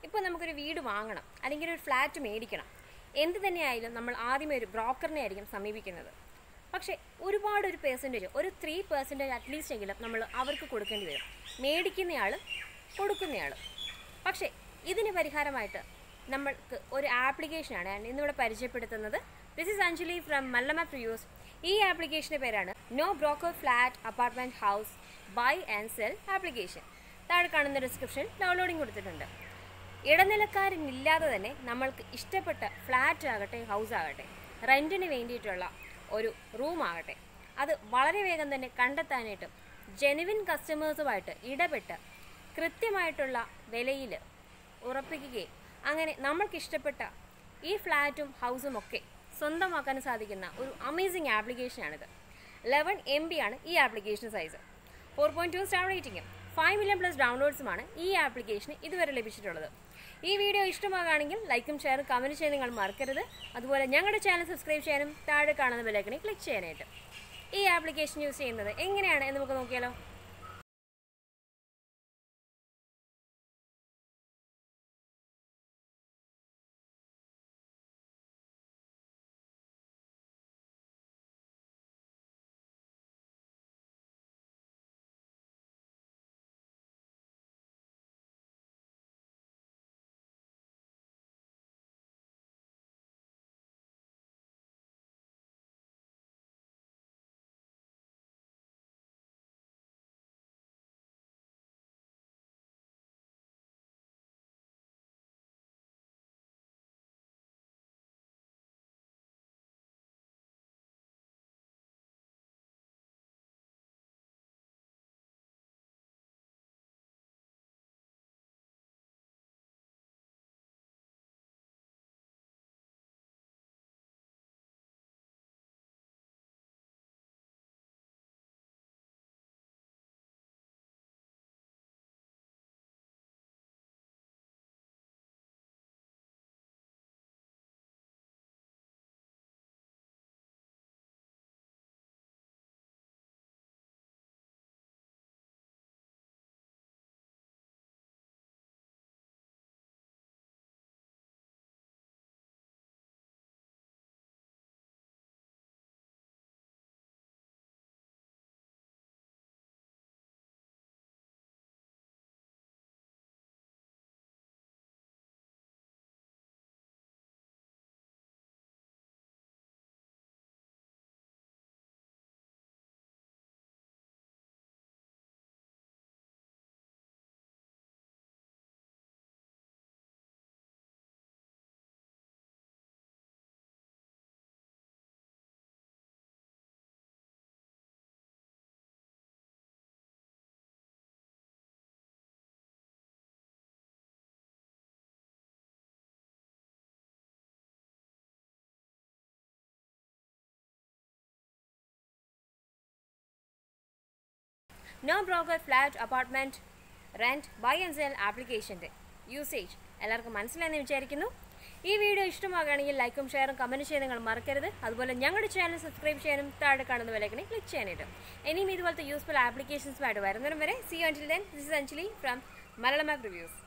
ഇപ്പോൾ നമുക്കൊരു വീട് വാങ്ങണം അല്ലെങ്കിൽ ഒരു ഫ്ലാറ്റ് മേടിക്കണം എന്ത് തന്നെയായാലും നമ്മൾ ആദ്യമേ ഒരു ബ്രോക്കറിനെ ആയിരിക്കും സമീപിക്കുന്നത് പക്ഷേ ഒരുപാട് ഒരു പേഴ്സൻറ്റേജ് ഒരു ത്രീ പെർസെൻറ്റേജ് അറ്റ്ലീസ്റ്റ് എങ്കിലും നമ്മൾ അവർക്ക് കൊടുക്കേണ്ടി വരും മേടിക്കുന്നയാൾ കൊടുക്കുന്നയാൾ പക്ഷേ ഇതിന് പരിഹാരമായിട്ട് നമ്മൾക്ക് ഒരു ആപ്ലിക്കേഷനാണ് ഞാൻ ഇന്നിവിടെ പരിചയപ്പെടുത്തുന്നത് this is Anjali from Malayalam reviews ഈ ആപ്ലിക്കേഷൻ്റെ പേരാണ് no broker flat apartment house buy and sell application താഴെ കാണുന്ന ഡിസ്ക്രിപ്ഷൻ ഡൗൺലോഡിങ് കൊടുത്തിട്ടുണ്ട് ഇടനിലക്കാരനില്ലാതെ തന്നെ നമ്മൾക്ക് ഇഷ്ടപ്പെട്ട ഫ്ലാറ്റ് ആകട്ടെ ഹൗസ് ആകട്ടെ റെൻറ്റിന് വേണ്ടിയിട്ടുള്ള ഒരു റൂം ആകട്ടെ അത് വളരെ വേഗം തന്നെ കണ്ടെത്താനായിട്ട് ജെനുവിൻ കസ്റ്റമേഴ്സുമായിട്ട് ഇടപെട്ട് കൃത്യമായിട്ടുള്ള വിലയിൽ ഉറപ്പിക്കുകയും അങ്ങനെ നമ്മൾക്കിഷ്ടപ്പെട്ട ഈ ഫ്ലാറ്റും ഹൗസും ഒക്കെ സ്വന്തമാക്കാൻ സാധിക്കുന്ന ഒരു അമേസിങ് ആപ്ലിക്കേഷനാണിത് ലെവൻ എം ബി ആണ് ഈ application size four point two star റേറ്റിംഗും ഫൈവ് മില്യൺ പ്ലസ് ഡൗൺലോഡ്സുമാണ് ഈ ആപ്ലിക്കേഷന് ഇതുവരെ ലഭിച്ചിട്ടുള്ളത് ഈ വീഡിയോ ഇഷ്ടമാകുകയാണെങ്കിൽ ലൈക്കും ഷെയറും കമൻറ്റ് ചെയ്യാൻ നിങ്ങൾ മറക്കരുത് അതുപോലെ ഞങ്ങളുടെ ചാനൽ സബ്സ്ക്രൈബ് ചെയ്യാനും താഴെ കാണുന്ന ബെലൈക്കണിൽ ക്ലിക്ക് ചെയ്യാനായിട്ട് ഈ ആപ്ലിക്കേഷൻ യൂസ് ചെയ്യുന്നത് എങ്ങനെയാണ് എന്ന് നമുക്ക് നോക്കിയാലോ no broker flat apartment rent buy and sell ആപ്ലിക്കേഷൻ്റെ യൂസേജ് എല്ലാവർക്കും മനസ്സിലായെന്ന് വിചാരിക്കുന്നു ഈ വീഡിയോ ഇഷ്ടമാകുകയാണെങ്കിൽ ലൈക്കും ഷെയറും കമൻറ്റ് ചെയ്യാൻ നിങ്ങൾ മറക്കരുത് അതുപോലെ ഞങ്ങളുടെ ചാനൽ സബ്സ്ക്രൈബ് ചെയ്യാനും താഴെ കാണുന്ന വിലക്കണി ക്ലിക്ക് ചെയ്യാനായിട്ട് ഇനിയും ഇതുപോലത്തെ യൂസ്ഫുൾ ആപ്ലിക്കേഷൻസുമായിട്ട് വരുന്നവരും വരെ സി അഞ്ചിൽ then this is Anjali from Malayalam app reviews